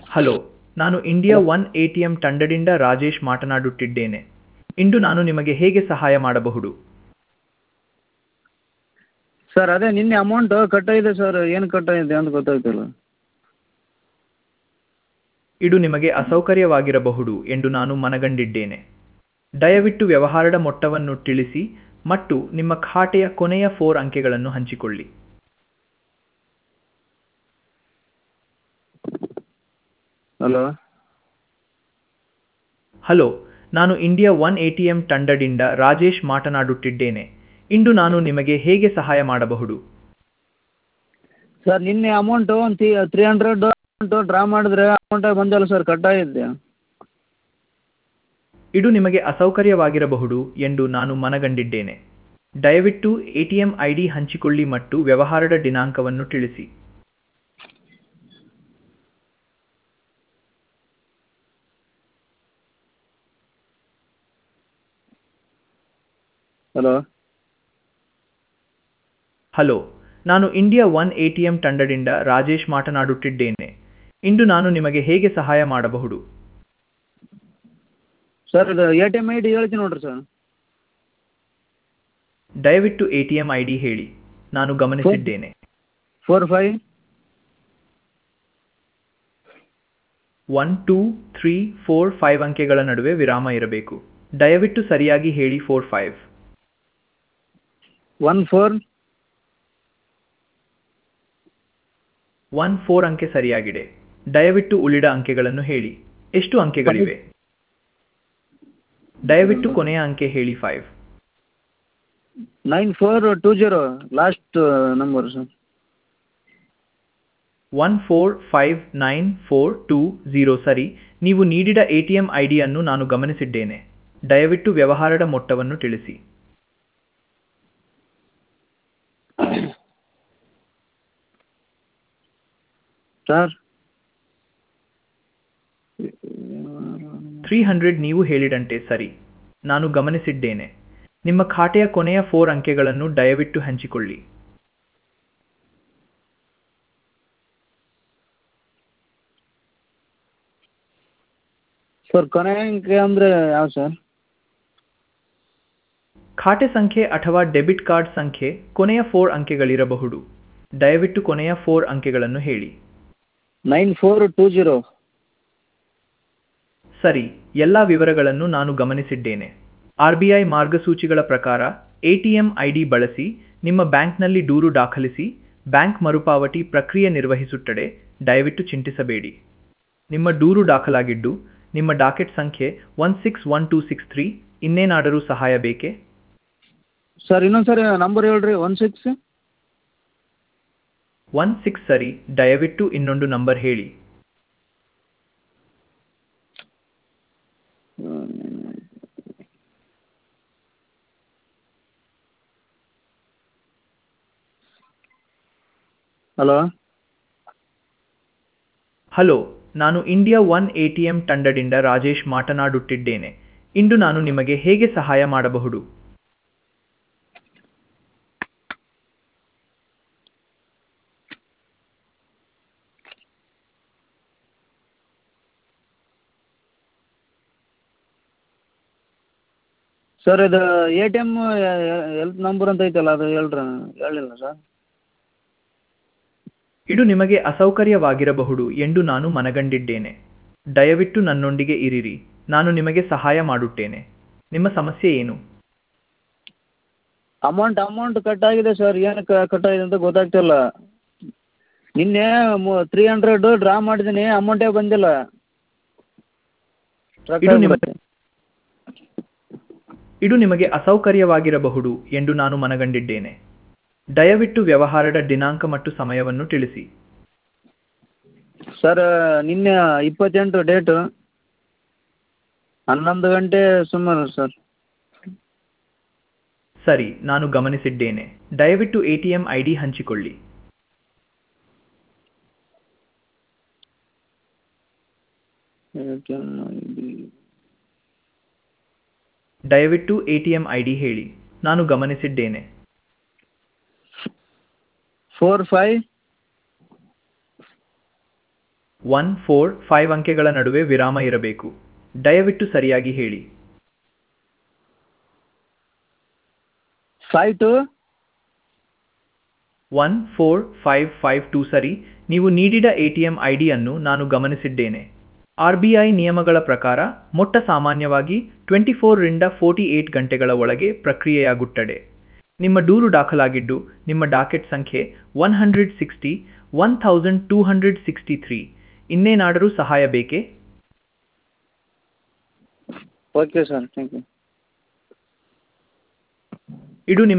hello ನಾನು India one A T M ತಂಡದಿಂದ ರಾಜೇಶ್ ಮಾತನಾಡುತ್ತಿದ್ದೇನೆ ಇಂದು ನಾನು ನಿಮಗೆ ಹೇಗೆ ಸಹಾಯ ಮಾಡಬಹುದು ಸರ್ ಅದೇ ನಿನ್ನೆ ಅಮೌಂಟು ಕಟ್ಟಾಗಿದೆ ಸರ್ ಏನು ಕಟ್ಟಾಗಿದೆ ಅಂತ ಗೊತ್ತಾಗ್ತಿಲ್ಲ ಇದು ನಿಮಗೆ ಅಸೌಕರ್ಯವಾಗಿರಬಹುದು ಎಂದು ನಾನು ಮನಗಂಡಿದ್ದೇನೆ ದಯವಿಟ್ಟು ವ್ಯವಹಾರದ ಮೊತ್ತವನ್ನು ತಿಳಿಸಿ ಮತ್ತು ನಿಮ್ಮ ಖಾತೆಯ ಕೊನೆಯ ಫೋರ್ ಅಂಕೆಗಳನ್ನು ಹಂಚಿಕೊಳ್ಳಿ ಹಲೋ ಹಲೋ ನಾನು India one A T M ತಂಡದಿಂದ ರಾಜೇಶ್ ಮಾತನಾಡುತ್ತಿದ್ದೇನೆ ಇಂದು ನಾನು ನಿಮಗೆ ಹೇಗೆ ಸಹಾಯ ಮಾಡಬಹುದು ಸರ್ ನಿನ್ನೆ ಅಮೌಂಟು ಒಂದು three three hundred amount draw ಮಾಡಿದ್ರೆ ಅಮೌಂಟೇ ಬಂದಿಲ್ಲ ಸರ್ ಕಟ್ಟಾಗಿದೆ ಇದು ನಿಮಗೆ ಅಸೌಕರ್ಯವಾಗಿರಬಹುದು ಎಂದು ನಾನು ಮನಗಂಡಿದ್ದೇನೆ ದಯವಿಟ್ಟು A T M I D ಹಂಚಿಕೊಳ್ಳಿ ಮತ್ತು ವ್ಯವಹಾರದ ದಿನಾಂಕವನ್ನು ತಿಳಿಸಿ ಹಲೋ ಹಲೋ ನಾನು India one A T M ತಂಡದಿಂದ ರಾಜೇಶ್ ಮಾತನಾಡುತ್ತಿದ್ದೇನೆ ಇಂದು ನಾನು ನಿಮಗೆ ಹೇಗೆ ಸಹಾಯ ಮಾಡಬಹುದು ಸರ್ ಇದು A T M I D ಹೇಳ್ತೀನಿ ನೋಡಿರಿ ಸರ್ ದಯವಿಟ್ಟು A T M I D ಹೇಳಿ ನಾನು ಗಮನಿಸಿದ್ದೇನೆ four five one two three four five ಅಂಕೆಗಳ ನಡುವೆ ವಿರಾಮ ಇರಬೇಕು ದಯವಿಟ್ಟು ಸರಿಯಾಗಿ ಹೇಳಿ four five one four one four ಅಂಕೆ ಸರಿಯಾಗಿದೆ ದಯವಿಟ್ಟು ಉಳಿದ ಅಂಕೆಗಳನ್ನು ಹೇಳಿ ಎಷ್ಟು ಅಂಕೆಗಳಿವೆ ದಯವಿಟ್ಟು ಕೊನೆಯ ಅಂಕೆ ಹೇಳಿ five nine four two zero last number sir one four five nine four two zero ಸರಿ ನೀವು ನೀಡಿದ ಎ ಟಿ ಎಂ ಐ ಡಿಯನ್ನು ನಾನು ಗಮನಿಸಿದ್ದೇನೆ ದಯವಿಟ್ಟು ವ್ಯವಹಾರದ ಮೊತ್ತವನ್ನು ತಿಳಿಸಿ ಸರ್ ತ್ರೀ ಹಂಡ್ರೆಡ್ ನೀವು ಹೇಳಿದಂತೆ ಸರಿ ನಾನು ಗಮನಿಸಿದ್ದೇನೆ ನಿಮ್ಮ ಖಾತೆಯ ಕೊನೆಯ ಫೋರ್ ಅಂಕೆಗಳನ್ನು ದಯವಿಟ್ಟು ಹಂಚಿಕೊಳ್ಳಿ ಸರ್ ಕೊನೆ ಅಂಕೆ ಅಂದರೆ ಯಾವ ಸರ್ ಖಾತೆ ಸಂಖ್ಯೆ ಅಥವಾ ಡೆಬಿಟ್ ಕಾರ್ಡ್ ಸಂಖ್ಯೆ ಕೊನೆಯ ಫೋರ್ ಅಂಕೆಗಳಿರಬಹುದು ದಯವಿಟ್ಟು ಕೊನೆಯ ಫೋರ್ ಅಂಕೆಗಳನ್ನು ಹೇಳಿ ನೈನ್ ಫೋರ್ ಟೂ ಜೀರೋ ಸರಿ ಎಲ್ಲ ವಿವರಗಳನ್ನು ನಾನು ಗಮನಿಸಿದ್ದೇನೆ ಆರ್ ಬಿ ಐ ಮಾರ್ಗಸೂಚಿಗಳ ಪ್ರಕಾರ A T M I D ಬಳಸಿ ನಿಮ್ಮ ಬ್ಯಾಂಕ್ನಲ್ಲಿ ದೂರು ದಾಖಲಿಸಿ ಬ್ಯಾಂಕ್ ಮರುಪಾವತಿ ಪ್ರಕ್ರಿಯೆ ನಿರ್ವಹಿಸುತ್ತದೆ ದಯವಿಟ್ಟು ಚಿಂತಿಸಬೇಡಿ ನಿಮ್ಮ ದೂರು ದಾಖಲಾಗಿದ್ದು ನಿಮ್ಮ ಡಾಕೆಟ್ ಸಂಖ್ಯೆ one six one two six three ಇನ್ನೇನಾದರೂ ಸಹಾಯ ಬೇಕೇ ಸರ್ ಇನ್ನೊಂದು ಸರಿ ನಂಬರ್ ಹೇಳ್ರಿ ಒನ್ ಸಿಕ್ಸ್ ಒನ್ ಸಿಕ್ಸ್ ಸರಿ ದಯವಿಟ್ಟು ಇನ್ನೊಂದು ನಂಬರ್ ಹೇಳಿ ಹಲೋ ಹಲೋ ನಾನು India one A T M ತಂಡದಿಂದ ರಾಜೇಶ್ ಮಾತನಾಡುತ್ತಿದ್ದೇನೆ ಇಂದು ನಾನು ನಿಮಗೆ ಹೇಗೆ ಸಹಾಯ ಮಾಡಬಹುದು ಸರ್ ಇದು ಎ ಟಿ ಎಮ್ ಎಲ್ತ್ ನಂಬರ್ ಅಂತ ಐತಲ್ಲ ಅದು ಹೇಳ್ರಿ ಹೇಳಿಲ್ಲ ಸರ್ ಇದು ನಿಮಗೆ ಅಸೌಕರ್ಯವಾಗಿರಬಹುದು ಎಂದು ನಾನು ಮನಗಂಡಿದ್ದೇನೆ ದಯವಿಟ್ಟು ನನ್ನೊಂದಿಗೆ ಇರಿರಿ ನಾನು ನಿಮಗೆ ಸಹಾಯ ಮಾಡುತ್ತೇನೆ ನಿಮ್ಮ ಸಮಸ್ಯೆ ಏನು ಅಮೌಂಟ್ ಅಮೌಂಟ್ ಕಟ್ಟಾಗಿದೆ ಸರ್ ಏನಕ್ಕೆ ಕಟ್ಟಾಗಿದೆ ಅಂತ ಗೊತ್ತಾಗ್ತಿಲ್ಲ ನಿನ್ನೆ ತ್ರೀ ಹಂಡ್ರೆಡು ಡ್ರಾ ಮಾಡಿದ್ದೀನಿ ಅಮೌಂಟೇ ಬಂದಿಲ್ಲ ಇದು ನಿಮಗೆ ಇದು ನಿಮಗೆ ಅಸೌಕರ್ಯವಾಗಿರಬಹುದು ಎಂದು ನಾನು ಮನಗಂಡಿದ್ದೇನೆ ದಯವಿಟ್ಟು ವ್ಯವಹಾರದ ದಿನಾಂಕ ಮತ್ತು ಸಮಯವನ್ನು ತಿಳಿಸಿ ಸರ್ ನಿನ್ನೆ ಇಪ್ಪತ್ತೆಂಟು ಡೇಟು ಹನ್ನೊಂದು ಗಂಟೆ ಸುಮಾರು ಸರ್ ಸರಿ ನಾನು ಗಮನಿಸಿದ್ದೇನೆ ದಯವಿಟ್ಟು A T M I D ಹಂಚಿಕೊಳ್ಳಿ ದಯವಿಟ್ಟು A T M I D ಹೇಳಿ ನಾನು ಗಮನಿಸಿದ್ದೇನೆ four five one four five ಅಂಕೆಗಳ ನಡುವೆ ವಿರಾಮ ಇರಬೇಕು ದಯವಿಟ್ಟು ಸರಿಯಾಗಿ ಹೇಳಿ five two one four five five two ಸರಿ ನೀವು ನೀಡಿದ ಎ ಟಿ ಎಂ ಐ ಡಿಯನ್ನು ನಾನು ಗಮನಿಸಿದ್ದೇನೆ ಆರ್ ಬಿ ಐ ನಿಯಮಗಳ ಪ್ರಕಾರ ಮೊಟ್ಟ ಸಾಮಾನ್ಯವಾಗಿ ಟ್ವೆಂಟಿ ಫೋರ್ರಿಂದ ಫೋರ್ಟಿ ಏಟ್ ಗಂಟೆಗಳ ಒಳಗೆ ಪ್ರಕ್ರಿಯೆಯಾಗುತ್ತದೆ ನಿಮ್ಮ ದೂರು ದಾಖಲಾಗಿದ್ದು ನಿಮ್ಮ ಡಾಕೆಟ್ ಸಂಖ್ಯೆ one hundred sixty one thousand two hundred sixty three ಇನ್ನೇನಾದರೂ ಸಹಾಯ ಬೇಕೇ ಓಕೆ ಸರ್ ಥ್ಯಾಂಕ್ ಯು ಇದು ನಿಮ್ಮ